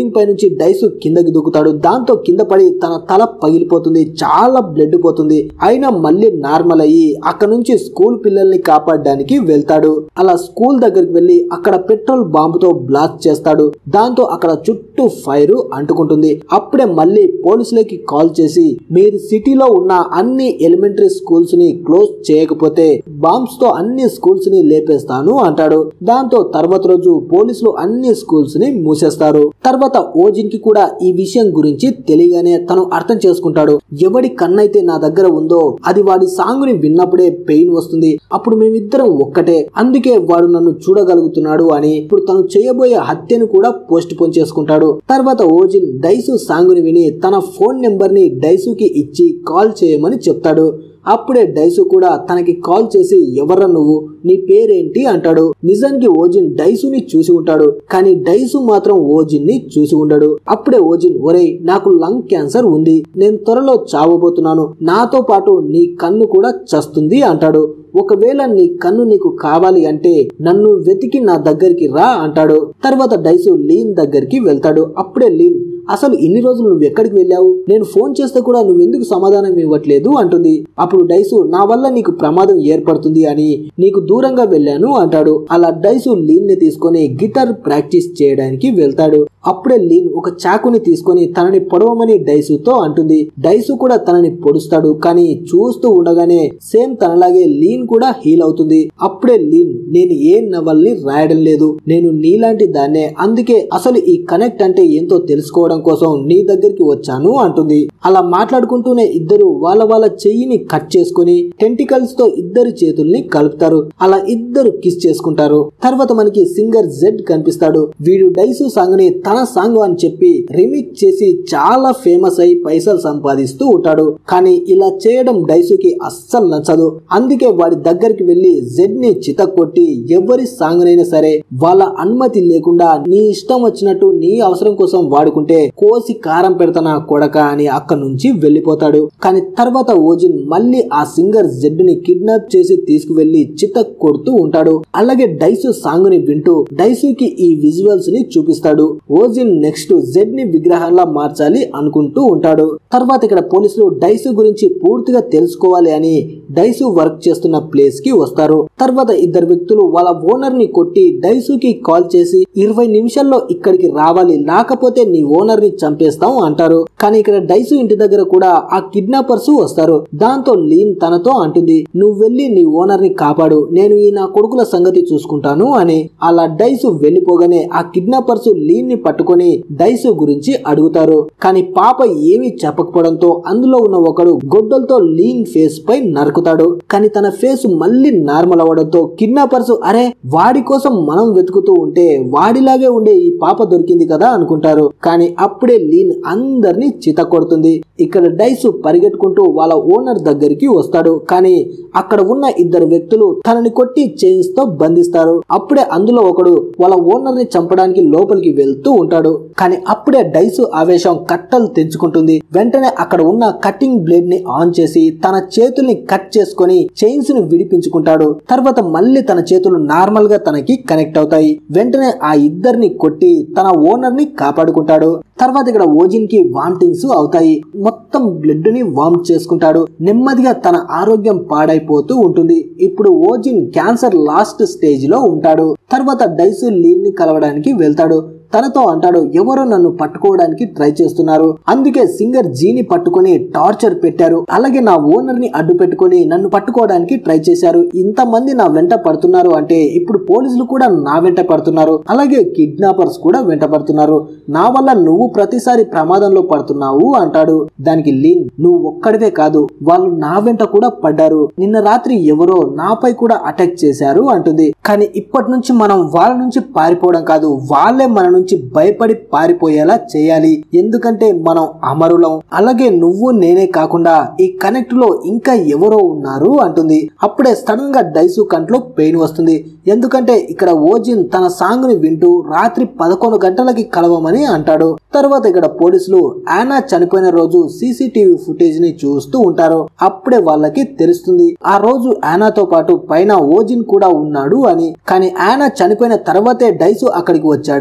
బిల్డింగ్ పై నుంచి డైసు కిందకి దూకుతాడు దాంతో కింద పడి తన తల పగిలిపోతుంది చాలా బ్లడ్ పోతుంది అయినా మళ్ళీ నార్మల్ అయ్యి అక్కడ నుంచి స్కూల్ పిల్లల్ని కాపాడడానికి వెళ్తాడు అలా స్కూల్ దగ్గరికి వెళ్లి అక్కడ పెట్రోల్ బాంబుతో బ్లాస్ట్ చేస్తాడు దాంతో అక్కడ చుట్టూ ఫైర్ అంటుకుంటుంది అప్పుడే మళ్ళీ పోలీసులకి కాల్ చేసి మీరు సిటీలో ఉన్న అన్ని ఎలిమెంటరీ స్కూల్స్ ని క్లోజ్ చేయకపోతే బాంబ్స్ తో అన్ని స్కూల్స్ ని లేపేస్తాను అంటాడు దాంతో తర్వాత రోజు పోలీసులు అన్ని స్కూల్స్ ని మూసేస్తారు తర్వాత ఓజిన్ కి కూడా ఈ విషయం గురించి తెలియగానే తను అర్థం చేసుకుంటాడు ఎవడి కన్నైతే నా దగ్గర ఉందో అది వాడి సాంగ్ ని విన్నప్పుడే పెయిన్ వస్తుంది అప్పుడు మేమిద్దరం ఒక్కటే అందుకే వాడు నన్ను చూడగలుగుతున్నాడు అని ఇప్పుడు తను చేయబోయే హత్యను కూడా పోస్ట్ పోన్ చేసుకుంటాడు తర్వాత ఓజిన్ డైసు సాంగ్ ని విని తన ఫోన్ నెంబర్ ని డైసుకి ఇచ్చి కాల్ చేయమని చెప్తాడు అప్పుడే డైసు కూడా తనకి కాల్ చేసి ఎవర్రా నువ్వు నీ పేరేంటి అంటాడు నిజానికి ఓజిన్ డైసుని చూసి ఉంటాడు కానీ డైసు మాత్రం ఓజిన్ ని చూసి ఉండడు అప్పుడే ఓజిన్ ఒరేయ్ నాకు లంగ్ క్యాన్సర్ ఉంది నేను త్వరలో చావబోతున్నాను నాతో పాటు నీ కన్ను కూడా చస్తుంది అంటాడు ఒకవేళ నీ కన్ను నీకు కావాలి అంటే నన్ను వెతికి నా దగ్గరికి రా అంటాడు తర్వాత డైసు లీన్ దగ్గరికి వెళ్తాడు అప్పుడే లీన్ అసలు ఇన్ని రోజులు నువ్వు ఎక్కడికి వెళ్ళావు నేను ఫోన్ చేస్తే కూడా నువ్వు ఎందుకు సమాధానం ఇవ్వట్లేదు అంటుంది అప్పుడు డైసు నా వల్ల నీకు ప్రమాదం ఏర్పడుతుంది అని నీకు దూరంగా వెళ్ళాను అంటాడు అలా డైసు లీన్ ని తీసుకొని గిటార్ ప్రాక్టీస్ చేయడానికి వెళ్తాడు అప్పుడే లీన్ ఒక చాకుని తీసుకొని తనని పొడవమని డైసుతో అంటుంది డైసు కూడా తనని పొడుస్తాడు కానీ చూస్తూ ఉండగానే సేమ్ తనలాగే లీన్ కూడా హీల్ అవుతుంది అప్పుడే లీన్ నేను ఏ నవల్ని రాయడం లేదు నేను నీలాంటి దాన్నే అందుకే అసలు ఈ కనెక్ట్ అంటే ఏంటో తెలుసుకోవడం కోసం నీ దగ్గరికి వచ్చాను అంటుంది అలా మాట్లాడుకుంటూనే ఇద్దరు వాళ్ళ వాళ్ళ చెయ్యిని కట్ చేసుకుని టెంటికల్స్ తో ఇద్దరు చేతుల్ని కలుపుతారు అలా ఇద్దరు కిస్ చేసుకుంటారు తర్వాత మనకి సింగర్ జెడ్ కనిపిస్తాడు వీడు డైసు సాంగ్ ని తన సాంగ్ అని చెప్పి రిమిక్ చేసి చాలా ఫేమస్ అయి పైసలు సంపాదిస్తూ ఉంటాడు కానీ ఇలా చేయడం డైసుకి అస్సలు నచ్చదు అందుకే వాడి దగ్గరికి వెళ్లి జెడ్ ని చితక్కొట్టి ఎవరి సాంగ్ నైనా సరే వాళ్ళ అనుమతి లేకుండా నీ ఇష్టం వచ్చినట్టు నీ అవసరం కోసం వాడుకుంటే కోసి కారం పెడతానా కొడక అని అక్కడి నుంచి వెళ్ళిపోతాడు కానీ తర్వాత ఓజిన్ మళ్ళీ ఆ సింగర్ జెడ్ ని కిడ్నాప్ చేసి తీసుకువెళ్లి చితక్ కొడుతూ ఉంటాడు అలాగే డైసు సాంగ్ ని వింటూ డైసుకి ఈ విజువల్స్ ని చూపిస్తాడు ఓజిన్ నెక్స్ట్ జెడ్ ని విగ్రహంలా మార్చాలి అనుకుంటూ ఉంటాడు తర్వాత ఇక్కడ పోలీసులు డైసు గురించి పూర్తిగా తెలుసుకోవాలి అని డైసు వర్క్ చేస్తున్న ప్లేస్ కి వస్తారు తర్వాత ఇద్దరు వ్యక్తులు వాళ్ళ ఓనర్ ని కొట్టి డైసుకి కాల్ చేసి ఇరవై నిమిషాల్లో ఇక్కడికి రావాలి లేకపోతే నీ ఓనర్ ని చంపేస్తాం అంటారు కానీ ఇక్కడ డైసు ఇంటి దగ్గర కూడా ఆ కిడ్నాపర్స్ వస్తారు దాంతో లీన్ తనతో అంటుంది నువ్వు వెళ్ళి నీ ఓనర్ ని కాపాడు నేను ఈ నా కొడుకుల సంగతి చూసుకుంటాను అని అలా డైసు వెళ్ళిపోగానే ఆ కిడ్నాపర్స్ లీన్ ని పట్టుకొని డైసు గురించి అడుగుతారు కానీ పాప ఏమీ చెప్పకపోవడంతో అందులో ఉన్న ఒకడు గొడ్డలతో లీన్ ఫేస్ పై నరుకుతాడు కానీ తన ఫేస్ మళ్ళీ నార్మల్ అవ్వడంతో కిడ్నాపర్స్ అరే వాడి కోసం మనం వెతుకుతూ ఉంటే వాడిలాగే ఉండే ఈ పాప దొరికింది కదా అనుకుంటారు కానీ అప్పుడే లీన్ అందరినీ చిత కొడుతుంది ఇక్కడ డైసు పరిగెట్టుకుంటూ వాళ్ళ ఓనర్ దగ్గరికి వస్తాడు కానీ అక్కడ ఉన్న ఇద్దరు వ్యక్తులు తనని కొట్టి చైన్స్ తో బంధిస్తారు అప్పుడే అందులో ఒకడు వాళ్ళ ఓనర్ ని చంపడానికి లోపలికి వెళ్తూ ఉంటాడు కానీ అప్పుడే డైసు ఆవేశం కట్టలు తెంచుకుంటుంది వెంటనే అక్కడ ఉన్న కటింగ్ బ్లేడ్ ని ఆన్ చేసి తన చేతుల్ని కట్ చేసుకొని చైన్స్ ని విడిపించుకుంటాడు తర్వాత మళ్ళీ తన చేతులు నార్మల్ గా తనకి కనెక్ట్ అవుతాయి వెంటనే ఆ ఇద్దరిని కొట్టి తన ఓనర్ ని కాపాడుకుంటాడు తర్వాత ఇక్కడ ఓజిన్ కి వామిటింగ్స్ అవుతాయి మొత్తం బ్లడ్ ని వామ్ చేసుకుంటాడు నెమ్మదిగా తన ఆరోగ్యం పాడైపోతూ ఉంటుంది ఇప్పుడు ఓజిన్ క్యాన్సర్ లాస్ట్ స్టేజ్ లో ఉంటాడు తర్వాత డైసు లీన్ ని కలవడానికి వెళ్తాడు తనతో అంటాడు ఎవరో నన్ను పట్టుకోవడానికి ట్రై చేస్తున్నారు అందుకే సింగర్ జీని పట్టుకొని టార్చర్ పెట్టారు అలాగే నా ఓనర్ ని అడ్డు పెట్టుకొని నన్ను పట్టుకోవడానికి ట్రై చేశారు ఇంతమంది నా వెంట పడుతున్నారు అంటే ఇప్పుడు పోలీసులు కూడా నా వెంట పడుతున్నారు అలాగే కిడ్నాపర్స్ కూడా వెంట పడుతున్నారు నా వల్ల నువ్వు ప్రతిసారి ప్రమాదంలో పడుతున్నావు అంటాడు దానికి లీన్ నువ్వు ఒక్కడివే కాదు వాళ్ళు నా వెంట కూడా పడ్డారు నిన్న రాత్రి ఎవరో నాపై కూడా అటాక్ చేశారు అంటుంది కానీ ఇప్పటి నుంచి మనం వాళ్ళ నుంచి పారిపోవడం కాదు వాళ్ళే మన నుంచి భయపడి పారిపోయేలా చేయాలి ఎందుకంటే మనం అమరులం అలాగే నువ్వు నేనే కాకుండా ఈ కనెక్ట్ లో ఇంకా ఎవరో ఉన్నారు అంటుంది అప్పుడే సడన్ గా డైసు కంట్లో పెయిన్ వస్తుంది ఎందుకంటే ఇక్కడ ఓజిన్ తన సాంగ్ ని వింటూ రాత్రి పదకొండు గంటలకి కలవమని అంటాడు తర్వాత ఇక్కడ పోలీసులు ఆనా చనిపోయిన రోజు సీసీటీవీ ఫుటేజ్ ని చూస్తూ ఉంటారు అప్పుడే వాళ్ళకి తెలుస్తుంది ఆ రోజు ఆనాతో పాటు పైన ఓజిన్ కూడా ఉన్నాడు అని కానీ ఆనా చనిపోయిన తర్వాతే డైసు అక్కడికి వచ్చాడని తెలుస్తుంది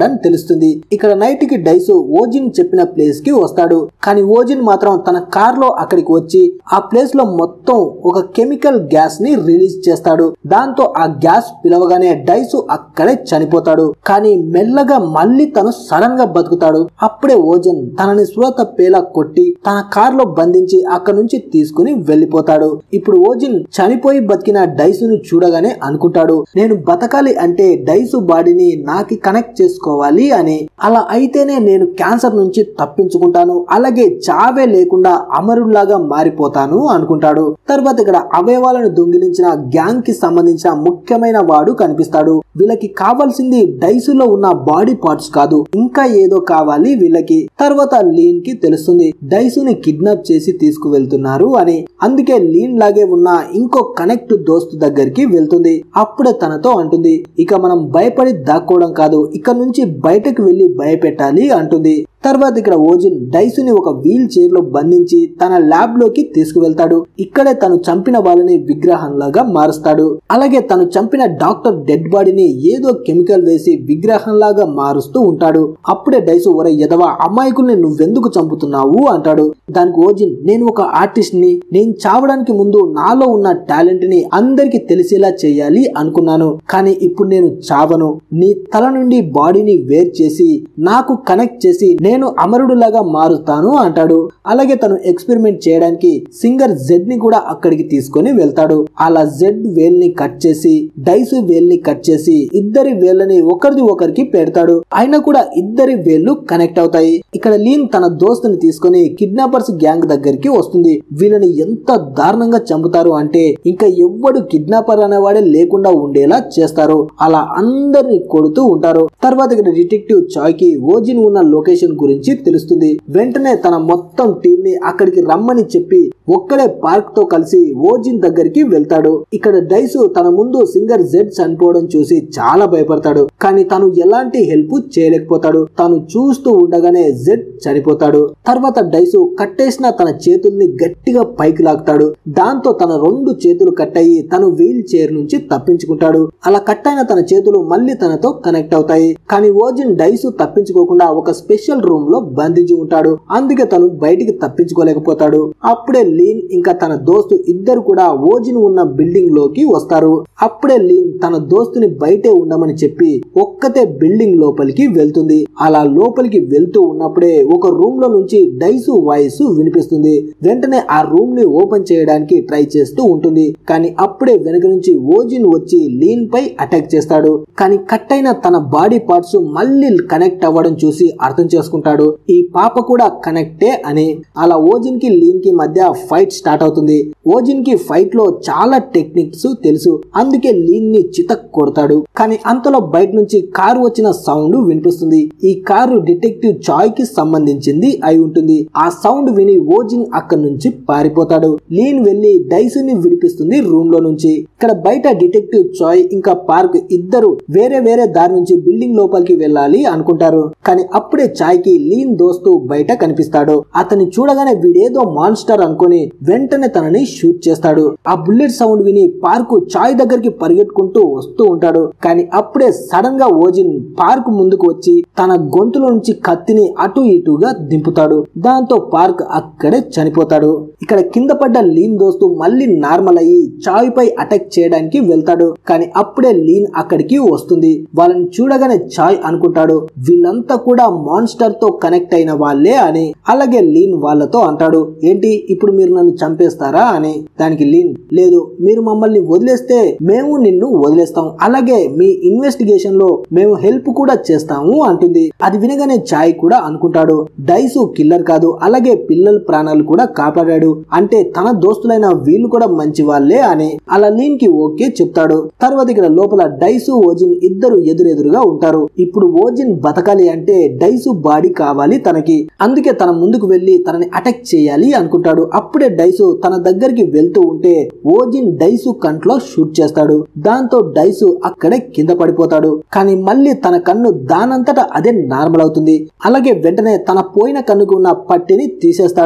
తెలుస్తుంది ఇక్కడ నైట్ కి డైసు ఓజిన్ చెప్పిన ప్లేస్ కి వస్తాడు కానీ ఓజిన్ మాత్రం తన కార్ లో అక్కడికి వచ్చి ఆ ప్లేస్ లో మొత్తం ఒక కెమికల్ గ్యాస్ ని రిలీజ్ చేస్తాడు దాంతో ఆ గ్యాస్ పిలవగానే డైసు అక్కడే చనిపోతాడు కానీ మెల్లగా మళ్ళీ తను సడన్ గా బతుకుతాడు అప్పుడే ఓజన్ తనని స్పృహ తప్పేలా కొట్టి తన కార్ లో బంధించి అక్కడ నుంచి తీసుకుని వెళ్లిపోతాడు ఇప్పుడు ఓజిన్ చనిపోయి బతికిన డైసుని చూడగానే అనుకుంటాడు నేను బతకాలి అంటే డైసు బాడీని నాకి కనెక్ట్ చేసుకోవాలి అని అలా అయితేనే నేను క్యాన్సర్ నుంచి తప్పించుకుంటాను అలాగే చావే లేకుండా అమరుల్లాగా మారిపోతాను అనుకుంటాడు తర్వాత ఇక్కడ అవయవాలను దొంగిలించిన గ్యాంగ్ కి సంబంధించిన ముఖ్యమైన వాడు కనిపిస్తాడు వీళ్ళకి కావాల్సింది డైసులో ఉన్న బాడీ పార్ట్స్ కాదు ఇంకా ఏదో కావాలి వీళ్ళకి తర్వాత లీన్ కి తెలుస్తుంది డైసుని కిడ్నాప్ చేసి తీసుకువెళ్తున్నారు అని అందుకే లీన్ లాగే ఉన్న ఇంకో కనెక్ట్ దోస్తు దగ్గరికి వెళ్తుంది అప్పుడే తనతో అంటుంది ఇక మనం భయపడి దాక్కోవడం కాదు ఇక్కడ నుంచి బయటకు వెళ్లి భయపెట్టాలి అంటుంది తర్వాత ఇక్కడ ఓజిన్ డైసుని ఒక వీల్ చైర్ లో బంధించి తన ల్యాబ్ లోకి తీసుకువెళ్తాడు ఇక్కడే తను చంపిన వాళ్ళని విగ్రహంలాగా మారుస్తాడు అలాగే తను చంపిన డాక్టర్ డెడ్ బాడీని ఏదో కెమికల్ వేసి విగ్రహంలాగా మారుస్తూ ఉంటాడు అప్పుడే డైసు ఒరే ఎదవ అమాయకుల్ని నువ్వెందుకు చంపుతున్నావు అంటాడు దానికి ఓజిన్ నేను ఒక ఆర్టిస్ట్ ని నేను చావడానికి ముందు నాలో ఉన్న టాలెంట్ ని అందరికి తెలిసేలా చేయాలి అనుకున్నాను కానీ ఇప్పుడు నేను చావను నీ తల నుండి బాడీని వేర్ చేసి నాకు కనెక్ట్ చేసి నేను అమరుడులాగా మారుతాను అంటాడు అలాగే తను ఎక్స్పెరిమెంట్ చేయడానికి సింగర్ జెడ్ ని కూడా అక్కడికి తీసుకొని వెళ్తాడు అలా జెడ్ వేల్ ని కట్ చేసి డైసు వేల్ ని కట్ చేసి ఇద్దరి వేళ్ళని ఒకరిది ఒకరికి పెడతాడు అయినా కూడా ఇద్దరి వేళ్ళు కనెక్ట్ అవుతాయి ఇక్కడ లీన్ తన దోస్తుని తీసుకొని కిడ్నాపర్స్ గ్యాంగ్ దగ్గరికి వస్తుంది వీళ్ళని ఎంత దారుణంగా చంపుతారు అంటే ఇంకా ఎవ్వడు కిడ్నాపర్ అనేవాడే లేకుండా ఉండేలా చేస్తారు అలా అందరిని కొడుతూ ఉంటారు తర్వాత ఇక్కడ డిటెక్టివ్ చాయ్కి ఓజిన్ ఉన్న లొకేషన్ గురించి తెలుస్తుంది వెంటనే తన మొత్తం టీం ని అక్కడికి రమ్మని చెప్పి ఒక్కడే పార్క్ తో కలిసి ఓజిన్ దగ్గరికి వెళ్తాడు ఇక్కడ డైసు తన ముందు సింగర్ జెడ్ చనిపోవడం చూసి చాలా భయపడతాడు కానీ తను ఎలాంటి హెల్ప్ చేయలేకపోతాడు తను చూస్తూ ఉండగానే జెడ్ చనిపోతాడు తర్వాత డైసు కట్టేసిన తన చేతుల్ని గట్టిగా పైకి లాగుతాడు దాంతో తన రెండు చేతులు కట్టయి తను వీల్ చైర్ నుంచి తప్పించుకుంటాడు అలా కట్టైన తన చేతులు మళ్ళీ తనతో కనెక్ట్ అవుతాయి కానీ ఓజిన్ డైసు తప్పించుకోకుండా ఒక స్పెషల్ రూమ్ లో బంధించి ఉంటాడు అందుకే తను బయటికి తప్పించుకోలేకపోతాడు అప్పుడే లీన్ ఇంకా తన దోస్తు ఇద్దరు కూడా ఓజిన్ ఉన్న బిల్డింగ్ లోకి వస్తారు అప్పుడే లీన్ తన దోస్తుని బయటే ఉండమని చెప్పి ఒక్కతే బిల్డింగ్ లోపలికి వెళ్తుంది అలా లోపలికి వెళ్తూ ఉన్నప్పుడే ఒక రూమ్ లో నుంచి డైసు వాయిస్ వినిపిస్తుంది వెంటనే ఆ రూమ్ ని ఓపెన్ చేయడానికి ట్రై చేస్తూ ఉంటుంది కానీ అప్పుడే వెనక నుంచి ఓజిన్ వచ్చి లీన్ పై అటాక్ చేస్తాడు కానీ కట్ అయిన తన బాడీ పార్ట్స్ మళ్ళీ కనెక్ట్ అవ్వడం చూసి అర్థం చేసుకుంటాడు ఈ పాప కూడా కనెక్టే అని అలా ఓజిన్ కి లీన్ కి మధ్య ఫైట్ స్టార్ట్ అవుతుంది ఓజిన్ కి ఫైట్ లో చాలా టెక్నిక్స్ తెలుసు అందుకే లీన్ ని చితక్ కొడతాడు కానీ అంతలో బయట నుంచి కారు వచ్చిన సౌండ్ వినిపిస్తుంది ఈ కారు డిటెక్టివ్ చాయ్ కి సంబంధించింది అయి ఉంటుంది ఆ సౌండ్ విని ఓజిన్ అక్కడి నుంచి పారిపోతాడు లీన్ వెళ్లి డైసుని విడిపిస్తుంది రూమ్ లో నుంచి ఇక్కడ బయట డిటెక్టివ్ చాయ్ ఇంకా పార్క్ ఇద్దరు వేరే వేరే దారి నుంచి బిల్డింగ్ లోపలికి వెళ్ళాలి అనుకుంటారు కానీ అప్పుడే చాయ్ కి లీన్ దోస్తు బయట కనిపిస్తాడు అతన్ని చూడగానే వీడేదో మాన్స్టర్ అనుకుని వెంటనే తనని షూట్ చేస్తాడు ఆ బుల్లెట్ సౌండ్ విని పార్కు చాయ్ దగ్గరికి పరిగెట్టుకుంటూ వస్తూ ఉంటాడు కానీ అప్పుడే సడన్ గా ఓజిన్ పార్క్ ముందుకు వచ్చి తన గొంతులో నుంచి కత్తిని అటు ఇటుగా దింపుతాడు దాంతో పార్క్ అక్కడే చనిపోతాడు ఇక్కడ కింద పడ్డ లీన్ దోస్తు మళ్ళీ నార్మల్ అయ్యి చాయ్ పై అటాక్ చేయడానికి వెళ్తాడు కానీ అప్పుడే లీన్ అక్కడికి వస్తుంది వాళ్ళని చూడగానే చాయ్ అనుకుంటాడు వీళ్ళంతా కూడా మాన్స్టర్ తో కనెక్ట్ అయిన వాళ్ళే అని అలాగే లీన్ వాళ్ళతో అంటాడు ఏంటి ఇప్పుడు మీరు నన్ను చంపేస్తారా అని దానికి లీన్ లేదు మీరు మమ్మల్ని వదిలేస్తే మేము నిన్ను వదిలేస్తాం అలాగే మీ ఇన్వెస్టిగేషన్ లో మేము హెల్ప్ కూడా చేస్తాము అంటుంది అది వినగానే చాయ్ కూడా అనుకుంటాడు డైసు కిల్లర్ కాదు అలాగే పిల్లల ప్రాణాలు కూడా కాపాడాడు అంటే తన దోస్తులైన వీళ్ళు కూడా మంచి వాళ్ళే అని అలా లీన్ కి ఓకే చెప్తాడు తర్వాత ఇక్కడ లోపల డైసు ఓజిన్ ఇద్దరు ఎదురెదురుగా ఉంటారు ఇప్పుడు ఓజిన్ బతకాలి అంటే డైసు బాడీ కావాలి తనకి అందుకే తన ముందుకు వెళ్లి తనని అటాక్ చేయాలి అనుకుంటాడు అప్పుడే డైసు తన దగ్గరికి వెళ్తూ ఉంటే ఓజిన్ డైసు కంట్లో షూట్ చేస్తాడు దాంతో డైసు అక్కడే కింద పడిపోతాడు కానీ మళ్ళీ తన కన్ను దానంతటా అదే నార్మల్ అవుతుంది అలాగే వెంటనే తన పోయిన కన్నుకు ఉన్న పట్టిని తీసేస్తాడు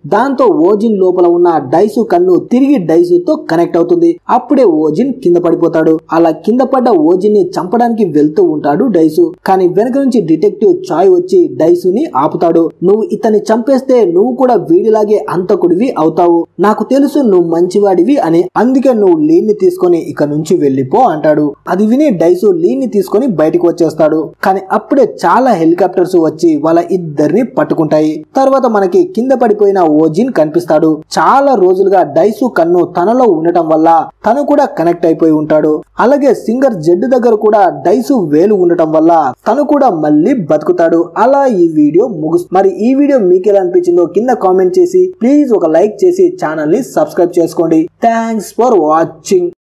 దాంతో ఓజిన్ లోపల ఉన్న డైసు కన్ను తిరిగి డైసుతో కనెక్ట్ అవుతుంది అప్పుడే ఓజిన్ కింద పడిపోతాడు అలా కింద పడ్డ ఓజిన్ ని చంపడానికి వెళ్తూ ఉంటాడు డైసు కానీ వెనక నుంచి డిటెక్టివ్ చాయ్ వచ్చి డైసుని ఆపుతాడు నువ్వు ఇతన్ని చంపేస్తే నువ్వు కూడా వీడిలాగే అంతకుడివి అవుతావు నాకు తెలుసు నువ్వు మంచివాడివి అని అందుకే నువ్వు లీన్ ని తీసుకొని ఇక నుంచి వెళ్ళిపో అంటాడు అది విని డైసు లీన్ ని తీసుకొని బయటకు వచ్చేస్తాడు కానీ అప్పుడే చాలా హెలికాప్టర్స్ వచ్చి వాళ్ళ ఇద్దరిని పట్టుకుంటాయి తర్వాత మనకి కింద పడిపోయిన ఓజిన్ కనిపిస్తాడు చాలా రోజులుగా డైసు కన్ను తనలో ఉండటం వల్ల తను కూడా కనెక్ట్ అయిపోయి ఉంటాడు అలాగే సింగర్ జడ్డు దగ్గర కూడా డైసు వేలు ఉండటం వల్ల తను కూడా మళ్ళీ బతుకుతాడు అలా ఈ వీడియో ముగుసు మరి ఈ వీడియో మీకు ఎలా అనిపించిందో కింద కామెంట్ చేసి ప్లీజ్ ఒక లైక్ చేసి ఛానల్ ని సబ్స్క్రైబ్ చేసుకోండి థ్యాంక్స్ ఫర్ వాచింగ్